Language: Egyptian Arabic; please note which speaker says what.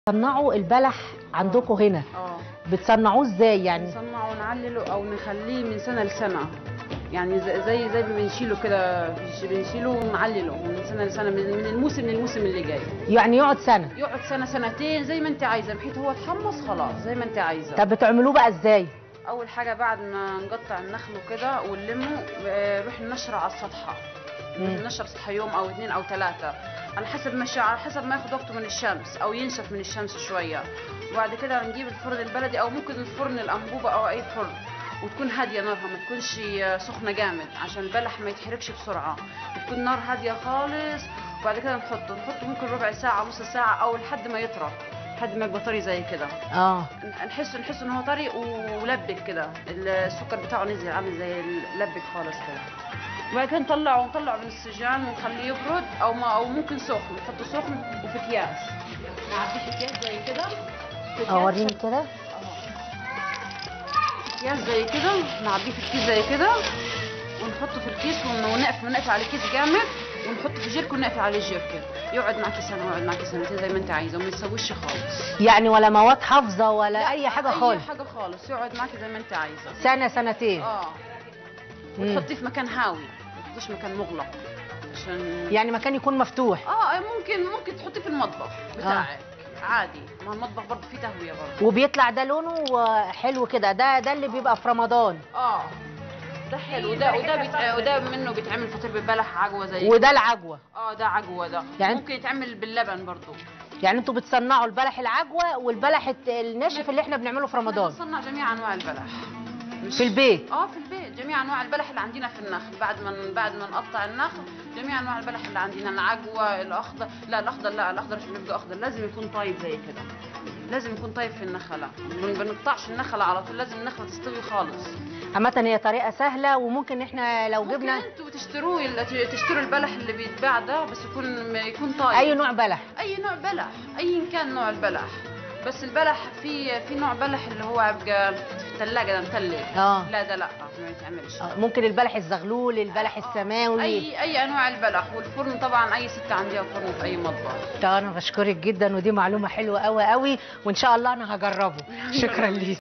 Speaker 1: تصنعوا البلح عندكم هنا
Speaker 2: اه
Speaker 1: بتصنعوه ازاي يعني
Speaker 2: نصنعه ونعلله او نخليه من سنه لسنه يعني زي زي زي ما بنشيله كده بنشيله ونعلله من سنه لسنه من من الموسم للموسم اللي جاي
Speaker 1: يعني يقعد سنه
Speaker 2: يقعد سنه سنتين زي ما انت عايزه بحيث هو اتحمص خلاص زي ما انت عايزه
Speaker 1: طب بتعملوه بقى ازاي
Speaker 2: اول حاجه بعد ما نقطع النخل وكده ونلمه آه، نروح ننشره على السطحه
Speaker 1: مم.
Speaker 2: ننشر سطح يوم او اثنين او ثلاثه على حسب ما شا- على حسب ما ياخد وقته من الشمس او ينشف من الشمس شويه وبعد كده نجيب الفرن البلدي او ممكن الفرن الانبوبه او اي فرن وتكون هاديه نارها ما تكونش آه، سخنه جامد عشان البلح ما يتحرقش بسرعه تكون نار هاديه خالص وبعد كده نحطه نحطه ممكن ربع ساعه نص ساعه او لحد ما يطرى لحد ما يبقى طري زي كده
Speaker 1: اه
Speaker 2: نحس نحس ان هو طري ولبك كده السكر بتاعه نزل عامل زي اللبك خالص كده وبعد كده نطلعه نطلعه من السجان ونخليه يبرد او ما او ممكن سخن نحطه سخن وفي اكياس نعبيه في اكياس زي كده في أكياس-
Speaker 1: اوريني كده
Speaker 2: أهو. اكياس زي كده نعبيه في الكيس زي كده ونحطه في الكيس ون- ونقف ونقف على الكيس جامد ونحطه في جيركن ونقفل عليه الجيركن يقعد معاكي سنه ويقعد معاكي سنتين زي ما انت عايزه وما يتسويش خالص
Speaker 1: يعني ولا مواد حافظه ولا اي حاجه
Speaker 2: اي
Speaker 1: خالص
Speaker 2: حاجه خالص يقعد معاكي زي ما انت عايزه
Speaker 1: سنه سنتين
Speaker 2: اه
Speaker 1: مم.
Speaker 2: وتحطيه في مكان هاوي ما تحطيش مكان مغلق عشان
Speaker 1: يعني مكان يكون مفتوح
Speaker 2: اه ممكن ممكن تحطيه في المطبخ بتاعك عادي ما المطبخ برضه فيه تهويه برضه
Speaker 1: وبيطلع ده لونه آه، حلو كده ده ده اللي بيبقى في رمضان
Speaker 2: اه ده حلو وده وده بيتع... وده منه بيتعمل فطير بالبلح عجوه زي
Speaker 1: وده العجوه
Speaker 2: اه ده عجوه ده
Speaker 1: يعني-
Speaker 2: يعني ممكن يتعمل باللبن برضه
Speaker 1: يعني انتوا بتصنعوا البلح العجوه والبلح الت- الناشف اللي احنا بنعمله في رمضان
Speaker 2: بنصنع جميع انواع البلح مش-
Speaker 1: في البيت
Speaker 2: اه في البيت جميع انواع البلح اللي عندنا في النخل بعد ما بعد ما نقطع النخل جميع انواع البلح اللي عندنا العجوه الاخضر لا الاخضر لا الاخضر عشان يبقى اخضر لازم يكون طيب زي كده لازم يكون طيب في النخله ما بنقطعش النخله على طول لازم النخله تستوي خالص
Speaker 1: عامه هي طريقه سهله وممكن احنا لو
Speaker 2: ممكن
Speaker 1: جبنا
Speaker 2: انتوا تشتروه ال- تشتروا البلح اللي بيتباع ده بس يكون يكون طيب
Speaker 1: اي نوع بلح
Speaker 2: اي نوع بلح ايا كان نوع البلح بس البلح في في نوع بلح اللي هو يبقى في الثلاجه ده متلج
Speaker 1: اه
Speaker 2: لا ده لا ما يتعملش
Speaker 1: آه، ممكن البلح الزغلول البلح السماوي
Speaker 2: اي اي انواع البلح والفرن طبعا اي ست عندها فرن في اي مطبخ
Speaker 1: طبعا انا بشكرك جدا ودي معلومه حلوه قوي قوي وان شاء الله انا هجربه شكرا ليك